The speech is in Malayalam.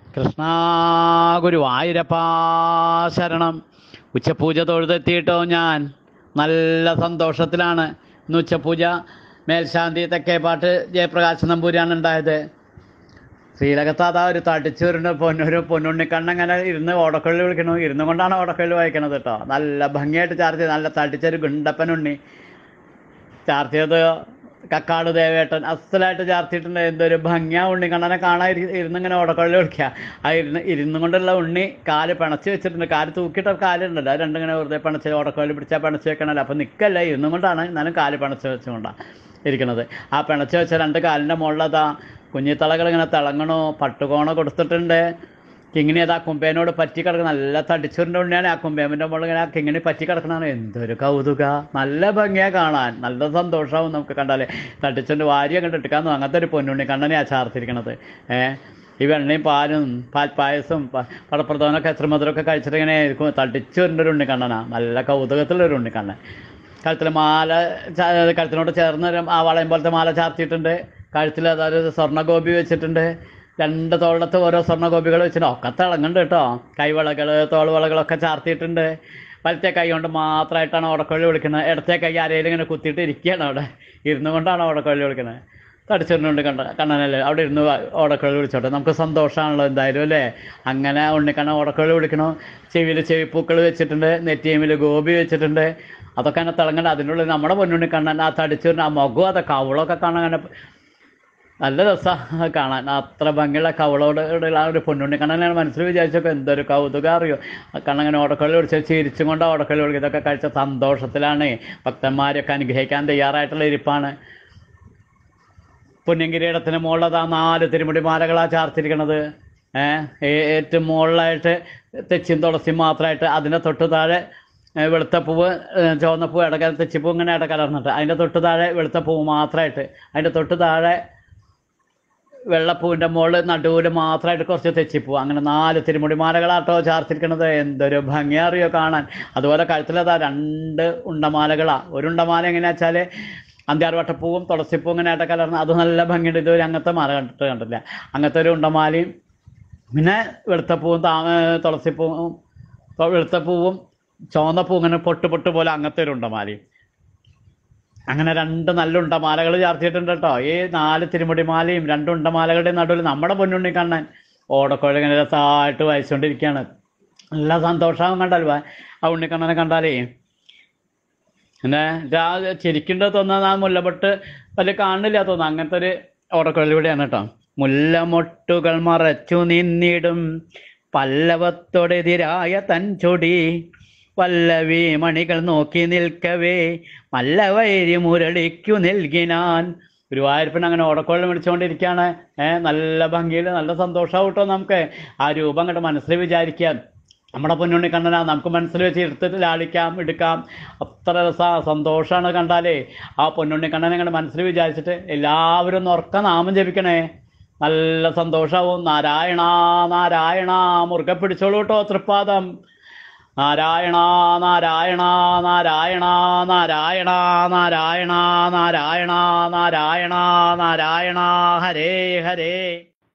കൃഷ്ണ ഗുരുവായൂരപ്പാ ശരണം ഉച്ചപൂജ തൊഴുതെത്തിയിട്ടോ ഞാൻ നല്ല സന്തോഷത്തിലാണ് ഇന്ന് ഉച്ചപൂജ മേൽശാന്തി തെക്കേപ്പാട്ട് ജയപ്രകാശ് നമ്പൂരിയാണ് ഉണ്ടായത് ശ്രീലകത്ത് അതാ ഒരു തടിച്ചൂരിൻ്റെ പൊന്നൊരു പൊന്നുണ്ണിക്കണ്ണങ്ങനെ ഇരുന്ന് ഓടക്കള്ളി വിളിക്കണു ഇരുന്നു കൊണ്ടാണ് ഓടക്കള്ളി വായിക്കണത് കേട്ടോ നല്ല ഭംഗിയായിട്ട് ചാർജ് ചെയ്ത് നല്ല തടിച്ചൊരു ഗുണ്ടപ്പനുണ്ണി ചാർത്തിയത് കക്കാട് ദേവേട്ടൻ അസലായിട്ട് ചാർത്തിയിട്ടുണ്ട് എന്തൊരു ഭംഗിയാ ഉണ്ണിക്കണ്ണനെ കാണാൻ ഇരി- ഇരുന്നിങ്ങനെ ഓടക്കള്ളി വിളിക്കുക ആ ഇരുന്ന് ഇരുന്നു കൊണ്ടുള്ള ഉണ്ണി കാല് പിണച്ച് വെച്ചിട്ടുണ്ട് കാല് തൂക്കിയിട്ട കാലുണ്ടല്ലോ അത് രണ്ടിങ്ങനെ വെറുതെ പിണച്ച് ഓടക്കള്ളി പിടിച്ചാൽ പിണച്ച് വെക്കണല്ലോ അപ്പം നിൽക്കല്ല ഇരുന്നു കൊണ്ടാണ് എന്നാലും കാല് പിണച്ച് വെച്ചുകൊണ്ടാണ് ഇരിക്കണത് ആ പിണച്ച് വെച്ച രണ്ട് കാലിൻ്റെ മുകളിലതാ കുഞ്ഞിത്തളകൾ ഇങ്ങനെ തിളങ്ങണു പട്ടുകോണ കൊടുത്തിട്ടുണ്ട് കിങ്ങിണി അതാ കുമ്പേനോട് പറ്റി കിടക്കുന്ന നല്ല തടിച്ചൂരിൻ്റെ ഉണ്ണിയാണ് ആ കുമ്പേമിൻ്റെ മുകളിൽ ഇങ്ങനെ ആ കിങ്ങിണി പറ്റി കിടക്കണതാണ് എന്തൊരു കൗതുക നല്ല ഭംഗിയാ കാണാൻ നല്ല സന്തോഷമാവും നമുക്ക് കണ്ടാലേ തടിച്ചുകൊണ്ട് വാരി അങ്ങോട്ട് ഇട്ടിക്കാന്ന് അങ്ങനത്തെ ഒരു പൊന്നുണ്ണി കണ്ണനെയാ ചാർത്തിരിക്കണത് ഏഹ് ഈ വെണ്ണയും പാലും പാൽപ്പായസം പ- പടപ്രധാനമൊക്കെ എത്ര മധുരമൊക്കെ കഴിച്ചിട്ട് ഇങ്ങനെ ഇരിക്കും തടിച്ചൂരിൻ്റെ ഒരു ഉണ്ണിക്കണ്ണനാ നല്ല കൗതുകത്തിലൊരു ഉണ്ണിക്കണ്ണൻ കഴുത്തിൽ മാല ചാ- കഴുത്തിനോട് ചേർന്ന് ഒരു ആ വളയം പോലത്തെ മാല ചാർത്തിയിട്ടുണ്ട് കഴുത്തിൽ അതായത് സ്വർണ്ണഗോപി വെച്ചിട്ടുണ്ട് രണ്ട് തോളത്ത് ഓരോ സ്വർണ്ണഗോപികൾ വെച്ചിട്ടുണ്ട് ഒക്കെ തിളങ്ങുന്നുണ്ട് കേട്ടോ കൈവളകൾ തോൾവളകളൊക്കെ ചാർത്തിയിട്ടുണ്ട് വലത്തെ കൈ കൊണ്ട് മാത്രമായിട്ടാണ് ഓടക്കൊള്ളി വിളിക്കുന്നത് ഇടത്തെ കൈ ആരെയും ഇങ്ങനെ കുത്തിയിട്ട് ഇരിക്കുകയാണ് അവിടെ ഇരുന്നു കൊണ്ടാണ് ഓടക്കൊള്ളി വിളിക്കുന്നത് തടിച്ചിരുന്നുണ്ട് കണ്ട കണ്ണനല്ലേ അവിടെ ഇരുന്ന് ഓടക്കൊള്ളി വിളിച്ചോട്ടെ നമുക്ക് സന്തോഷമാണല്ലോ എന്തായാലും അല്ലേ അങ്ങനെ ഉണ്ണിക്കണ്ണൻ ഓടക്കൊള്ളി വിളിക്കണു ചെവിയിൽ ചെവിപ്പൂക്കൾ വെച്ചിട്ടുണ്ട് നെറ്റിയമിൽ ഗോപി വെച്ചിട്ടുണ്ട് അതൊക്കെ അങ്ങനെ തിളങ്ങണ്ട അതിൻ്റെ ഉള്ളിൽ നമ്മുടെ പൊന്നുണ്ണിക്കണ്ണൻ ആ തടിച്ചിരുന്ന ആ മുഖവും അതൊക്കെ കവളൊക്കെ കാണാൻ അങ്ങനെ നല്ല രസമാണ് കാണാൻ അത്ര ഭംഗിയുള്ള കവളോട് ഉള്ള ആ ഒരു പൊന്നുണ്ണിക്കണ്ണനാണ് മനസ്സിൽ വിചാരിച്ചപ്പോൾ എന്തൊരു കൗതുകം അറിയോ ആ കണ്ണങ്ങനെ ഓടക്കള്ളി വിളിച്ച് ചിരിച്ചും കൊണ്ട് ഓടക്കള്ളി വിളിക്കുക ഇതൊക്കെ കഴിച്ച സന്തോഷത്തിലാണ് ഭക്തന്മാരെയൊക്കെ അനുഗ്രഹിക്കാൻ തയ്യാറായിട്ടുള്ള ഇരിപ്പാണ് പുണ്യങ്കിരീടത്തിന് മുകളിലത് ആ നാല് തിരുമുടി മാലകളാണ് ചാർത്തിരിക്കണത് ഏഹ് ഏറ്റവും മുകളിലായിട്ട് തെച്ചിയും തുളസിയും മാത്രമായിട്ട് അതിൻ്റെ തൊട്ട് താഴെ ഏ, വെളുത്ത പൂവ് ഏ, ചുവന്ന പൂവ് ഇടക തെച്ചിപ്പൂ ഇങ്ങനെ ഇടകലർന്നിട്ട് അതിൻ്റെ തൊട്ട് താഴെ വെളുത്ത പൂവ് മാത്രമായിട്ട് അതിൻ്റെ തൊട്ട് താഴെ വെള്ളപ്പൂവിൻ്റെ മുകളിൽ നടുവിൽ മാത്രമായിട്ട് കുറച്ച് തെച്ചിപ്പൂ അങ്ങനെ നാല് തിരുമുടിമാലകളാട്ടോ ചാർത്തിരിക്കണത് എന്തൊരു ഭംഗിയാ അറിയോ കാണാൻ അതുപോലെ കഴുത്തിലതാ രണ്ട് ഉണ്ടമാലകളാണ് ഒരു ഉണ്ടമാല എങ്ങനെയാ വെച്ചാൽ അന്ത്യാർവട്ടപ്പൂവും തുളസിപ്പൂ ഇങ്ങനെ ആയിട്ട് കലർന്ന് അത് നല്ല ഭംഗിയുണ്ട് ഇതുവരെ അങ്ങനത്തെ മാല കണ്ടിട്ട് കണ്ടില്ല അങ്ങനത്തെ ഒരു ഉണ്ടമാലയും പിന്നെ വെളുത്തപ്പൂവും താ തുളസിപ്പൂവും തൊ- വെളുത്തപ്പൂവും ചുവന്നപ്പൂ ഇങ്ങനെ പൊട്ട് പൊട്ട് പോലെ അങ്ങനത്തെ ഒരു ഉണ്ടമാലയും അങ്ങനെ രണ്ട് നല്ല ഉണ്ടമാലകൾ ചാർത്തിയിട്ടുണ്ട് കേട്ടോ ഈ നാല് തിരുമുടിമാലയും രണ്ട് ഉണ്ടമാലകളുടെ നടുവിൽ നമ്മുടെ പൊന്നുണ്ണി കണ്ണൻ ഓടക്കോഴ ഇങ്ങനെ രസമായിട്ട് വായിച്ചുകൊണ്ടിരിക്കുകയാണ് നല്ല സന്തോഷമാകും കണ്ടാൽ വാ- ആ ഉണ്ണിക്കണ്ണനെ കണ്ടാലേ പിന്നെ രാ ചിരിക്കേണ്ടത് തോന്നുന്നത് ആ മുല്ലപ്പൊട്ട് വലിയ കാണില്ല തോന്നുന്നു അങ്ങനത്തെ ഒരു ഓടക്കൊള്ളിവിടെയാണ് കേട്ടോ മുല്ലമൊട്ടുകൾ മറച്ചു നിന്നിടും പല്ലവത്തോടെതിരായ തൻ ചൊടി പല്ലവി മണികൾ നോക്കി നിൽക്കവേ മല്ലവൈരി മുരളിക്കു നൽകിനാൻ ഗുരുവായൂരപ്പൻ അങ്ങനെ ഓടക്കോളം വിളിച്ചുകൊണ്ടിരിക്കുകയാണ് ഏഹ് നല്ല ഭംഗിയിൽ നല്ല സന്തോഷമാവും കേട്ടോ നമുക്ക് ആ രൂപം അങ്ങോട്ട് മനസ്സിൽ വിചാരിക്കാൻ നമ്മുടെ പൊന്നുണ്ണി കണ്ണനാ നമുക്ക് മനസ്സിൽ വെച്ച് എടുത്തിട്ട് ലാളിക്കാം എടുക്കാം അത്ര രസ സന്തോഷമാണ് കണ്ടാലേ ആ പൊന്നുണ്ണി കണ്ണനെ അങ്ങനെ മനസ്സിൽ വിചാരിച്ചിട്ട് എല്ലാവരും ഒന്ന് ഉറക്ക നാമം ജപിക്കണേ നല്ല സന്തോഷമാവും നാരായണ നാരായണ മുറുകെ പിടിച്ചോളൂ കേട്ടോ തൃപ്പാദം നാരായണ നാരായണ നാരായണ നാരായണ നാരായണ നാരായണ നാരായണ നാരായണ ഹരേ ഹരേ